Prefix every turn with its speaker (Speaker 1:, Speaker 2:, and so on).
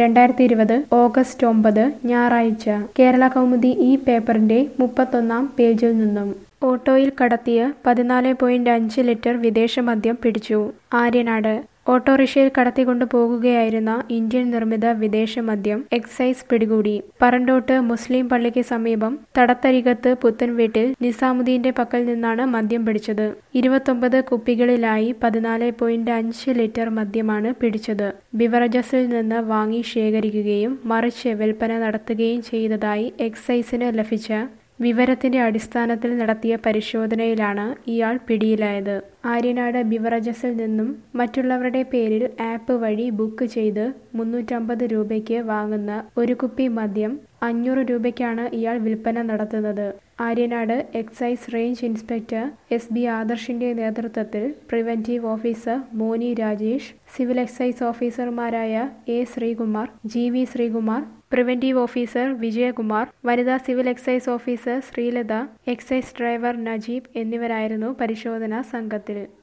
Speaker 1: രണ്ടായിരത്തി ഇരുപത് ഓഗസ്റ്റ് ഒമ്പത് ഞായറാഴ്ച കേരള കൗമുദി ഈ പേപ്പറിന്റെ മുപ്പത്തൊന്നാം പേജിൽ നിന്നും ഓട്ടോയിൽ കടത്തിയ പതിനാല് പോയിന്റ് അഞ്ച് ലിറ്റർ വിദേശ മദ്യം പിടിച്ചു ആര്യനാട് ഓട്ടോറിക്ഷയിൽ കടത്തിക്കൊണ്ടു പോകുകയായിരുന്ന ഇന്ത്യൻ നിർമ്മിത വിദേശ മദ്യം എക്സൈസ് പിടികൂടി പറണ്ടോട്ട് മുസ്ലിം പള്ളിക്ക് സമീപം തടത്തരികത്ത് പുത്തൻവീട്ടിൽ നിസാമുദ്ദീന്റെ പക്കൽ നിന്നാണ് മദ്യം പിടിച്ചത് ഇരുപത്തൊമ്പത് കുപ്പികളിലായി പതിനാല് പോയിന്റ് അഞ്ച് ലിറ്റർ മദ്യമാണ് പിടിച്ചത് ബിവറജസിൽ നിന്ന് വാങ്ങി ശേഖരിക്കുകയും മറിച്ച് വിൽപ്പന നടത്തുകയും ചെയ്തതായി എക്സൈസിന് ലഭിച്ച വിവരത്തിന്റെ അടിസ്ഥാനത്തിൽ നടത്തിയ പരിശോധനയിലാണ് ഇയാൾ പിടിയിലായത് ആര്യനാട് ബിവറജസിൽ നിന്നും മറ്റുള്ളവരുടെ പേരിൽ ആപ്പ് വഴി ബുക്ക് ചെയ്ത് മുന്നൂറ്റമ്പത് രൂപയ്ക്ക് വാങ്ങുന്ന ഒരു കുപ്പി മദ്യം അഞ്ഞൂറ് രൂപയ്ക്കാണ് ഇയാൾ വിൽപ്പന നടത്തുന്നത് Aryanad excise range inspector S B ആദർശിന്റെ നേതൃത്വത്തിൽ preventive officer Moni Rajesh civil excise ഓഫീസർമാരായ A Sreekumar G V Sreekumar preventive officer Vijayakumar വനിതാ civil excise officer Sreelatha excise driver Najeeb എന്നിവരായിരുന്നു പരിശോധനാ സംഘത്തിൽ